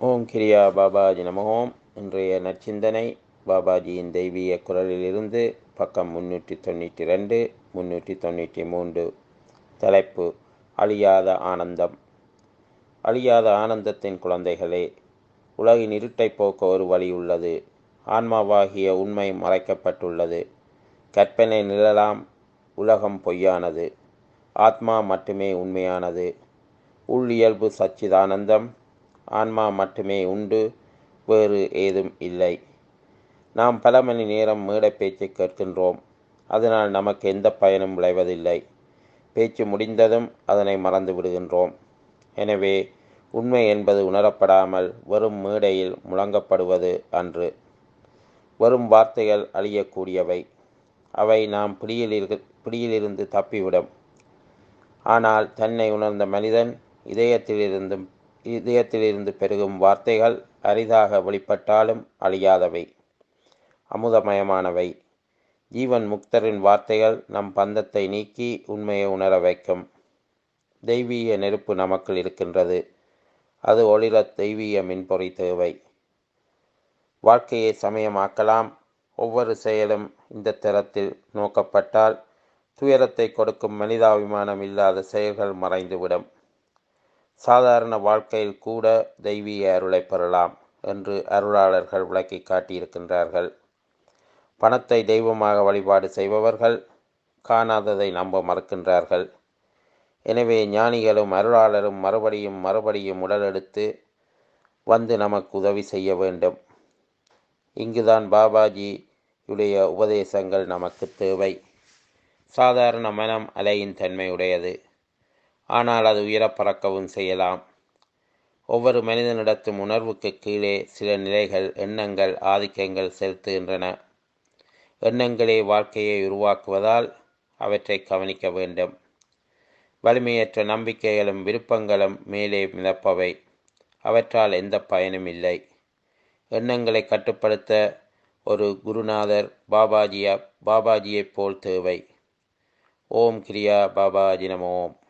ஓம் கிரியா பாபாஜி நமோம் இன்றைய நற்சிந்தனை பாபாஜியின் தெய்வீக குரலிலிருந்து பக்கம் முன்னூற்றி தொண்ணூற்றி ரெண்டு முன்னூற்றி தொண்ணூற்றி மூன்று தலைப்பு அழியாத ஆனந்தம் அழியாத ஆனந்தத்தின் குழந்தைகளே உலகின் இருட்டை போக்க ஒரு வழி உள்ளது ஆன்மாவாகிய உண்மை மறைக்கப்பட்டுள்ளது கற்பனை நிழலாம் உலகம் பொய்யானது ஆத்மா மட்டுமே உண்மையானது உள் இயல்பு சச்சிதானந்தம் ஆன்மா மட்டுமே உண்டு வேறு ஏதும் இல்லை நாம் பல மணி நேரம் மேடை பேச்சை கேட்கின்றோம் அதனால் நமக்கு எந்த பயனும் விளைவதில்லை பேச்சு முடிந்ததும் அதனை மறந்து விடுகின்றோம் எனவே உண்மை என்பது உணரப்படாமல் வெறும் மேடையில் முழங்கப்படுவது அன்று வெறும் வார்த்தைகள் அழியக்கூடியவை அவை நாம் பிடியில் பிடியிலிருந்து தப்பிவிடும் ஆனால் தன்னை உணர்ந்த மனிதன் இதயத்திலிருந்தும் இதயத்திலிருந்து பெருகும் வார்த்தைகள் அரிதாக வெளிப்பட்டாலும் அழியாதவை அமுதமயமானவை ஜீவன் முக்தரின் வார்த்தைகள் நம் பந்தத்தை நீக்கி உண்மையை உணர வைக்கும் தெய்வீக நெருப்பு நமக்குள் இருக்கின்றது அது ஒளிர தெய்வீக மின்பொறி தேவை வாழ்க்கையை சமயமாக்கலாம் ஒவ்வொரு செயலும் இந்த தரத்தில் நோக்கப்பட்டால் துயரத்தை கொடுக்கும் மனிதாபிமானம் இல்லாத செயல்கள் மறைந்துவிடும் சாதாரண வாழ்க்கையில் கூட தெய்வீக அருளை பெறலாம் என்று அருளாளர்கள் விளக்கி காட்டியிருக்கின்றார்கள் பணத்தை தெய்வமாக வழிபாடு செய்பவர்கள் காணாததை நம்ப மறுக்கின்றார்கள் எனவே ஞானிகளும் அருளாளரும் மறுபடியும் மறுபடியும் உடலெடுத்து வந்து நமக்கு உதவி செய்ய வேண்டும் இங்குதான் பாபாஜியுடைய உபதேசங்கள் நமக்கு தேவை சாதாரண மனம் அலையின் தன்மையுடையது ஆனால் அது உயரப் பறக்கவும் செய்யலாம் ஒவ்வொரு மனிதனிடத்தும் உணர்வுக்கு கீழே சில நிலைகள் எண்ணங்கள் ஆதிக்கங்கள் செலுத்துகின்றன எண்ணங்களே வாழ்க்கையை உருவாக்குவதால் அவற்றை கவனிக்க வேண்டும் வலிமையற்ற நம்பிக்கைகளும் விருப்பங்களும் மேலே மிதப்பவை அவற்றால் எந்த பயனும் இல்லை எண்ணங்களை கட்டுப்படுத்த ஒரு குருநாதர் பாபாஜியா பாபாஜியைப் போல் தேவை ஓம் கிரியா பாபாஜி நம ஓம்